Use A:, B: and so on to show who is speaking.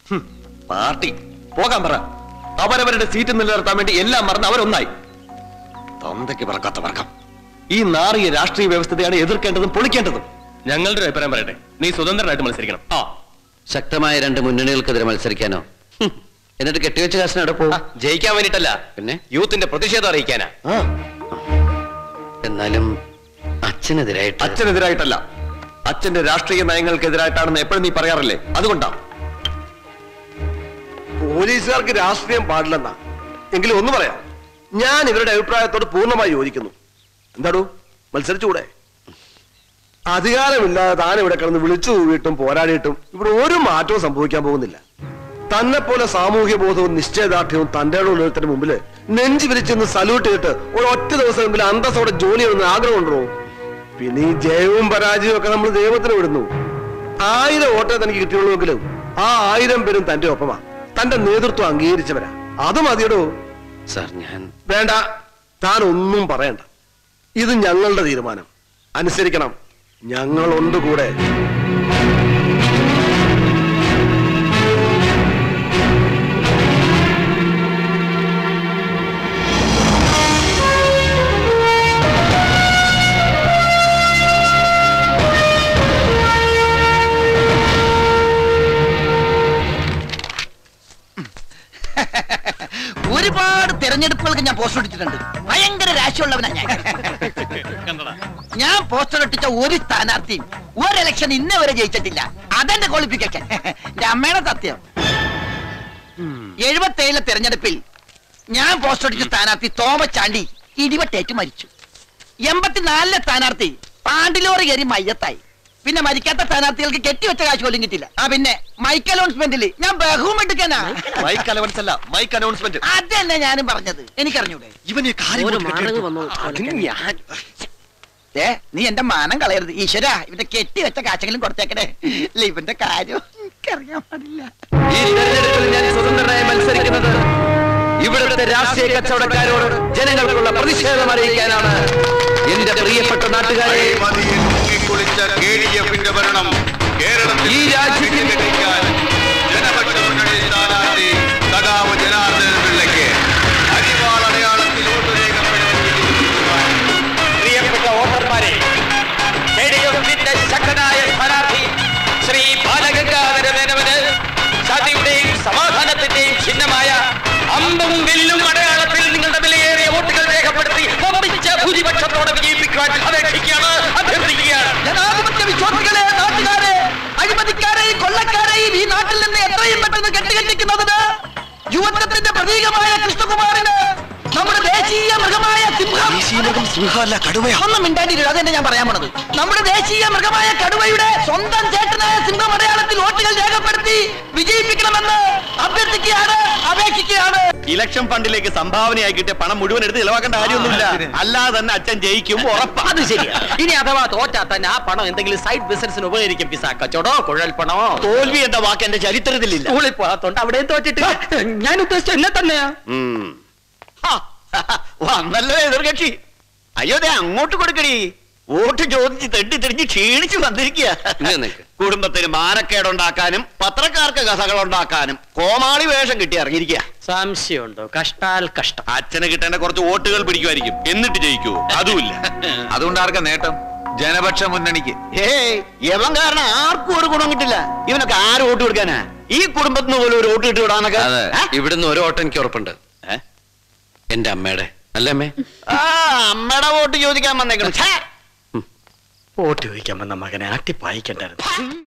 A: ഹും, party പോകാൻ പറ അവരവരുടെ സീറ്റ് നിലനിർത്താൻ വേണ്ടി എല്ലാം മറന്ന് അവരൊന്നായി തൊന്തയ്ക്ക് പറക്കാത്ത വർക്കം ഈ നാറിയ രാഷ്ട്രീയ വ്യവസ്ഥതയാണ് എതിർക്കേണ്ടതും പൊളിക്കേണ്ടതും
B: ഞങ്ങളുടെ ഒരു അഭിപ്രായം പറയട്ടെ നീ സ്വതന്ത്രനായിട്ട് മത്സരിക്കണം ആ
C: ശക്തമായ രണ്ട് മുന്നണികൾക്കെതിരെ മത്സരിക്കാനോ ഹും. എന്നിട്ട് കെട്ടിവെച്ച കാശിന് അവിടെ പോകും
B: ജയിക്കാൻ വേണ്ടിട്ടല്ല
C: പിന്നെ
B: യൂത്തിന്റെ പ്രതിഷേധം അറിയിക്കാനാ
A: ആ,
C: എന്നാലും അച്ഛനെതിരായിട്ട്
A: അച്ഛനെതിരായിട്ടല്ല അച്ഛന്റെ രാഷ്ട്രീയ നയങ്ങൾക്കെതിരായിട്ടാണെന്ന് എപ്പോഴും നീ പറയാറില്ലേ അതുകൊണ്ടാ
D: പോലീസുകാർക്ക് രാഷ്ട്രീയം പാടില്ലെന്നാ എങ്കിലും ഒന്ന് പറയാം ഞാൻ ഇവരുടെ അഭിപ്രായത്തോട് പൂർണ്ണമായി യോജിക്കുന്നു എന്താടൂ മത്സരിച്ചുകൂടെ അധികാരമില്ലാതെ താൻ ഇവിടെ കിടന്ന് വിളിച്ചു കൂവിയിട്ടും പോരാടിയിട്ടും ഇവിടെ ഒരു മാറ്റവും സംഭവിക്കാൻ പോകുന്നില്ല തന്നെ പോലെ സാമൂഹ്യ ബോധവും നിശ്ചയദാർഢ്യവും തന്റെ ഉള്ളൊരുത്തിന് മുമ്പിൽ നെഞ്ചു വിരിച്ചെന്ന് സല്യൂട്ട് ചെയ്തിട്ട് ഒരു ഒറ്റ ദിവസം മുമ്പിൽ അന്തസ്സോടെ ജോലി ചെയ്യുന്ന ആഗ്രഹമുണ്ടോ പിന്നെ ഈ ജയവും പരാജയവും ഒക്കെ നമ്മൾ ദൈവത്തിന് വിടുന്നു ആയിരം വോട്ടേ തനിക്ക് കിട്ടിയുള്ളൂവെങ്കിലും ആ ആയിരം പേരും തന്റെ ഒപ്പമാ തന്റെ നേതൃത്വം അംഗീകരിച്ചവരാ അത് മതിയടോ
C: സാർ ഞാൻ
D: വേണ്ട താൻ ഒന്നും പറയണ്ട ഇത് ഞങ്ങളുടെ തീരുമാനം അനുസരിക്കണം ഞങ്ങളുണ്ട് കൂടെ
E: ഒരുപാട് തെരഞ്ഞെടുപ്പുകൾക്ക് ഞാൻ പോസ്റ്റർ ഒട്ടിച്ചിട്ടുണ്ട് ഭയങ്കര രാശിയുള്ളവനാ ഞാൻ ഞാൻ പോസ്റ്റർ ഒട്ടിച്ച ഒരു സ്ഥാനാർത്ഥിയും ഒരു ഇലക്ഷൻ ഇന്നേ വരെ ജയിച്ചിട്ടില്ല അതെന്റെ ക്വാളിഫിക്കേഷൻ എന്റെ അമ്മയുടെ സത്യം എഴുപത്തേഴിലെ തെരഞ്ഞെടുപ്പിൽ ഞാൻ പോസ്റ്റർ ഒട്ടിച്ച സ്ഥാനാർത്ഥി തോമസ് ചാണ്ടി ഇടിവട്ടേറ്റ് മരിച്ചു എൺപത്തിനാലിലെ സ്ഥാനാർത്ഥി പാണ്ടിലോറി കയറി മയ്യത്തായി പിന്നെ മരിക്കാത്ത സ്ഥാനാർത്ഥികൾക്ക് കെട്ടിവെച്ച കാശ് പോലും കിട്ടില്ല ആ പിന്നെ മൈക്ക് അലോൺസ്മെന്റിൽ ഞാൻ ബഹുമെടുക്കാനാ
A: മൈക്ക് അലവൻസ് അല്ല മൈക്ക് അനൗൺസ്മെന്റ്
E: അതന്നെ ഞാനും പറഞ്ഞത് എനിക്കറിഞ്ഞൂടെ
A: ഇവന് ഈ കാര്യം കൊണ്ട് കേട്ടോ.
E: അതിന് ഞാൻ ഏ നീ എന്റെ മാനം കളയരുത് ഈശ്വര ഇവന്റെ കെട്ടി വെച്ച കാശെങ്കിലും കൊടുത്തേക്കണേ ഇല്ല ഇവന്റെ കാര്യം എനിക്കറിയാൻ പാടില്ല
C: ഈ തെരഞ്ഞെടുപ്പിൽ ഞാൻ സ്വതന്ത്രനായി മത്സരിക്കുന്നത് ഇവിടുത്തെ രാഷ്ട്രീയ കച്ചവടക്കാരോട് ജനങ്ങൾക്കുള്ള പ്രതിഷേധം അറിയിക്കാനാണ് എന്റെ പ്രിയപ്പെട്ട നാട്ടുകാരെ
F: അഴിമതിയിൽ മുങ്ങിക്കുളിച്ച കെ ഡി എഫിന്റെ ഭരണം കേരളത്തിൽ
C: ഈ രാജ്യത്തിൽ
F: കെട്ടിക്കാൻ ജനപക്ഷ മുന്നണി സ്ഥാനാർത്ഥി സഖാവ് ജനാർദ്ദൻ പിള്ളയ്ക്ക് അരിവാളടയാളത്തിൽ വോട്ട് രേഖപ്പെടുത്തിയിരിക്കുവാൻ
B: പ്രിയപ്പെട്ട വോട്ടർമാരെ എന്റെ ശക്തനായ സ്ഥാനാർത്ഥി ശ്രീ ബാലഗംഗാധര മേനവന് ശാന്തിയുടെയും സമാധാനത്തിന്റെയും ചിഹ്നമായ അമ്പും വില്ലും അടയാളത്തിൽ നിങ്ങളുടെ വിലയേറിയ വോട്ടുകൾ രേഖപ്പെടുത്തി വമ്പിച്ച ഭൂരിപക്ഷത്തോടെ വിജയിപ്പിക്കുവാൻ അപേക്ഷിക്കുകയാണ് അഭ്യർത്ഥിക്കുകയാണ്
E: ജനാധിപത്യ വിശ്വാസികളെ നാട്ടുകാരെ അഴിമതിക്കാരെയും കൊള്ളക്കാരെയും ഈ നാട്ടിൽ നിന്ന് എത്രയും പെട്ടെന്ന് കെട്ടിക്കെട്ടിക്കുന്നതിന് യുവത്വത്തിന്റെ പ്രതീകമായ കൃഷ്ണകുമാറിന് നമ്മുടെ ദേശീയ മൃഗമായ സിംഹം ഒന്നും മിണ്ടാണ്ടിരിക്കും അതെന്നെ ഞാൻ പറയാൻ പോണത് നമ്മുടെ ദേശീയ മൃഗമായ കടുവയുടെ സ്വന്തം ചേട്ടനായ സിംഹം അടയാളത്തിൽ വോട്ടുകൾ രേഖപ്പെടുത്തി വിജയിപ്പിക്കണമെന്ന് അഭ്യർത്ഥിക്കുകയാണ് അപേക്ഷിക്കുകയാണ്
B: ഇലക്ഷൻ ഫണ്ടിലേക്ക് സംഭാവനയായി കിട്ടിയ പണം മുഴുവൻ എടുത്ത് ചിലവാക്കേണ്ട കാര്യമൊന്നുമില്ല അല്ലാതെ തന്നെ അച്ഛൻ ജയിക്കും ഉറപ്പാ
G: അത് ശരിയാ ഇനി അഥവാ തോറ്റാ തന്നെ ആ പണം എന്തെങ്കിലും സൈഡ് ബിസിനസിന് ഉപകരിക്കും പിസ കച്ചവടോ കുഴൽപ്പണോ
B: തോൽവി എന്ന വാക്ക് എന്റെ ചരിത്രത്തിലില്ല
G: സ്കൂളിൽ പോകാത്തോണ്ട് അവിടെയും തോറ്റിട്ട് ഞാൻ ഉദ്ദേശിച്ച എന്നെ തന്നെയാ
B: ഉം. ഹാ, വന്നല്ലോ എതിർകക്ഷി അയ്യോ ദേ അങ്ങോട്ട് കൊടുക്കടി വോട്ട് ചോദിച്ച് തെണ്ടി തെടിഞ്ഞ് ക്ഷീണിച്ച് വന്നിരിക്കുക
C: ഇങ്ങ് നിക്ക്.
B: കുടുംബത്തിന് മാനക്കേടുണ്ടാക്കാനും പത്രക്കാർക്ക് കഥകൾ ഉണ്ടാക്കാനും കോമാളി വേഷം കിട്ടി ഇറങ്ങിയിരിക്കുക
G: സംശയമുണ്ടോ കഷ്ടാൽ കഷ്ടം
B: അച്ഛന് കിട്ടേണ്ട കുറച്ച് വോട്ടുകൾ പിടിക്കുമായിരിക്കും എന്നിട്ട് ജയിക്കുവോ അതുമില്ല
F: അതുകൊണ്ട് ആർക്കാ നേട്ടം ജനപക്ഷ മുന്നണിക്ക്
B: ഏയ് യവൻ കാരണം ആർക്കും ഒരു ഗുണം കിട്ടില്ല ഇവനൊക്കെ ആര് വോട്ട് കൊടുക്കാനാ ഈ കുടുംബത്തിന് പോലും ഒരു വോട്ട് കിട്ടി വിടാന്നൊക്കെ
C: അതെ
B: ഏ?
C: ഇവിടുന്ന് ഒരു ഓട്ടം എനിക്ക് ഉറപ്പുണ്ട്
B: ഏ?
C: എന്റെ അമ്മയുടെ അല്ലേ അമ്മേ
B: ആ അമ്മയുടെ വോട്ട് ചോദിക്കാൻ വന്നേക്കണം ഛേ!
G: വോട്ട് ചോദിക്കാൻ വന്ന മകനെ ആട്ടി പായിക്കണ്ടായിരുന്നു